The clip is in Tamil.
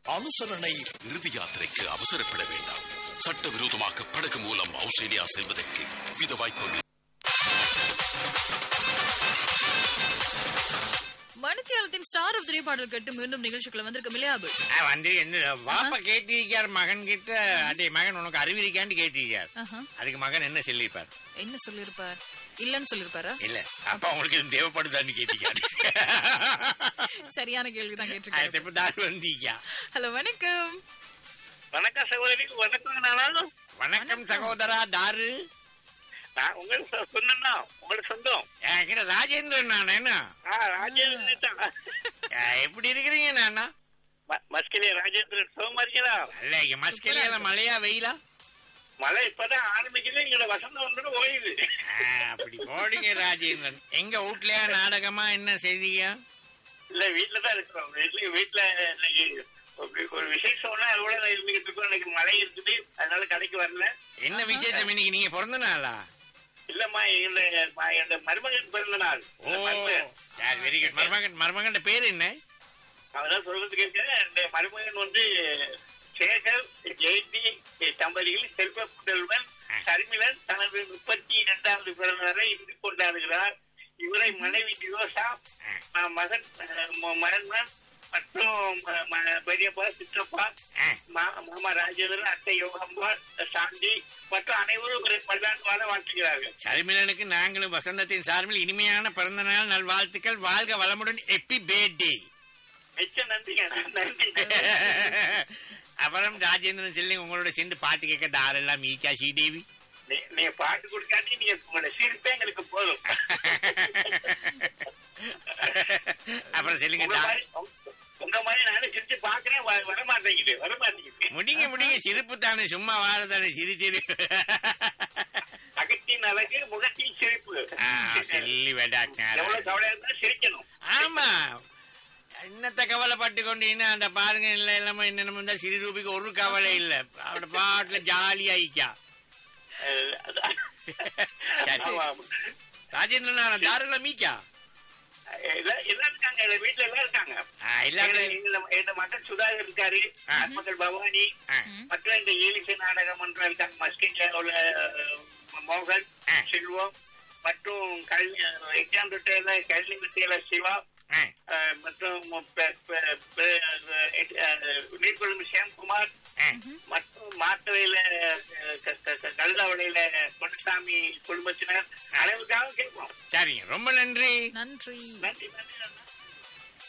அனுசரணை நிறுதி யாத்திரைக்கு அவசரப்பட வேண்டாம் சட்டவிரோதமாக படகு மூலம் ஆஸ்திரேலியா செல்வதற்கு வித வாய்ப்புகள் மணித்தியாலத்தின் ஸ்டார் ஆஃப் த்ரீ பாடல் கேட்டு மீண்டும் நிகழ்ச்சிக்குள்ள வந்திருக்க இல்லையா ஆ, வந்து என்ன வாப்பா கேட்டிருக்கார் மகன் கிட்ட அடே மகன் உனக்கு அறிவிருக்கான்னு கேட்டிருக்கார் ஆஹா. அதுக்கு மகன் என்ன சொல்லியிருப்பார் என்ன சொல்லிருப்பார் இல்லன்னு சொல்லிருப்பாரா இல்ல அப்பா உங்களுக்கு இது தேவைப்படுதான்னு கேட்டிருக்காரு சரியான கேள்விதான் கேட்டிருக்காரு அது இப்ப தாரு வந்தீங்க ஹலோ வணக்கம் வணக்கம் சகோதரி வணக்கம் நானும் வணக்கம் சகோதரா தாரு நான் உங்களுக்கு சொ- சொன்னேன்னா உங்களுக்கு சொந்தம் என்கிட்ட ராஜேந்திரன் நான் என்ன ஆ ராஜேந்திரன் தான் ஆ, எப்படி இருக்கிறீங்க நானா ம- மஸ்கிலே ராஜேந்திரன் சுகமா இருக்கீங்களா அல்ல இங்க மஸ்கலியால மழையா வெயிலா மழை இப்பதான் ஆரம்பிக்குது இங்க வசந்தம் வந்து ஓயுது ஆ, அப்படி போடுங்க ராஜேந்திரன் எங்க வீட்லயா நாடகமா என்ன செய்தீங்க இல்ல வீட்டுல தான் இருக்கிறோம் வீட்டுல வீட்டுல இன்னைக்கு ஒரு- ஒரு விசேஷம்னா எவ்வளவு இருந்துகிட்டு இருக்கோம் இன்னைக்கு மழை இருக்குது அதனால கடைக்கு வரல என்ன விசேஷம் இன்னைக்கு நீங்க பிறந்த நாளா இல்லம்மா எங்க எங்க மருமகன் பிறந்த நாள் ஓ இந்த மருமகன் சரி வெரி குட் மருமகன் மருமகன் பேர் என்ன அவதான் சொல்றது கேட்க இந்த மருமகன் வந்து சேகர் ஜெயந்தி தம்பதிகள் செல்வ புதல்வன் சர்மிளன் தனது முப்பத்தி இரண்டாவது பிறந்தவரை இன்று கொண்டாடுகிறார் இவரை மனைவி திரோசா ம- மகன் அஹ், ம- மகன்மான் மற்றும் ம- ம- பெரியப்பா சிற்றப்பா ஆ. மா- மாமா ராஜேந்திரன் அத்தை யோகம்பாள் சாந்தி மற்றும் அனைவரும் ஒரு பல்லாண்டு வாழ வாழ்த்துகிறார்கள் சர்மிலனுக்கு நாங்களும் வசந்தத்தின் சார்பில் இனிமையான பிறந்த நாள் நல்வாழ்த்துக்கள் வாழ்க வளமுடன் எப்பி பேர்டே மிச்ச நன்றிங்க நன்றி அப்புறம் ராஜேந்திரன் செல்லிங் உங்களோட சேர்ந்து பாட்டு கேட்க தாரெல்லாம் ஈகா ஸ்ரீதேவி நீ- நீங்க பாட்டு கொடுக்காட்டி நீங்க உங்களோட சிரிப்பே எங்களுக்கு போதும் அப்புறம் சொல்லுங்க உங்க தா- மாதிரி உங்க- உங்க மாதிரி நானும் சிரிச்சு பாக்குறேன் வ- வர மாட்டேங்குது வர மாட்டேங்குது முடிங்க முடிங்க சிரிப்பு தானே சும்மா வாழ தானே சிரி சிரி அகத்தின் அழகு முகத்தின் சிரிப்பு ஆ, சொல்லி வேண்டாங்க எவ்வளவு கவலையா இருந்தாலும் சிரிக்கணும் ஆமா என்னத்த கவலைப்பட்டு கொண்டு இன்னும் அந்த பாருங்க இல்ல இல்லாம என்னென்ன இருந்தா சிறு ரூபிக்கு ஒரு கவலை இல்ல அவட பாட்டுல ஜாலியா ஐக்கா அஹ், அதான். சரி. ஆமா, ஆமா. ராஜேந்திரன் தாரெல்லாம் மீக்கா எல்லா- எல்லாம் இருக்காங்க எங்க வீட்டுல எல்லாம் இருக்காங்க ஆ, எல்லாரும் எங்க- எங்க மகன் சுதாகர் இருக்காரு ஆ. மகள் பவானி ஆ. மற்றும் இந்த ஏலிசை நாடகம் மன்றம் இருக்காங்க மஸ்கின்ல உள்ள அஹ், மோகன் ஆ. செல்வம் மற்றும் கல்வி எக்ஸாம் விட்டையில கல்வி விட்டையில சிவா ஆ, அஹ், மற்றும் பெ- பெ- பெ- அஹ், நீர்கொழும்பு சிவகுமார் ஆ. மற்றும் மாத்தவையில கல்லாவளையில பொன்னுசாமி குடும்பத்தினர் அனைவருக்காகவும் கேட்போம் சரிங்க ரொம்ப நன்றி நன்றி நன்றி நன்றி நன்றி